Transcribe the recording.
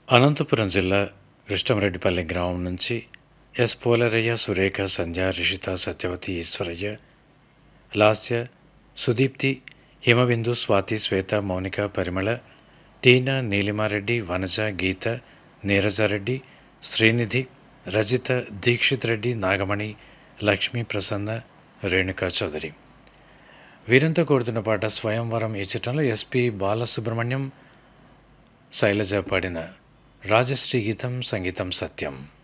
అనంతపురం జిల్లా కృష్ణమరెడ్డిపల్లి గ్రామం నుంచి ఎస్ పోలరయ్య సురేఖ సంధ్య రిషిత సత్యవతి ఈశ్వరయ్య లాస్య సుదీప్తి హిమబిందు స్వాతి శ్వేత మౌనిక పరిమళ టీనా నీలిమారెడ్డి వనజ గీత నీరజారెడ్డి శ్రీనిధి రజిత దీక్షిత్ రెడ్డి నాగమణి లక్ష్మీ ప్రసన్న రేణుకా చౌదరి వీరంతా కోరుతున్న పాట స్వయంవరం ఈ చిత్రంలో ఎస్పి బాలసుబ్రహ్మణ్యం శైలజ పాడిన రాజశ్రీ గీతం సంగీతం సత్యం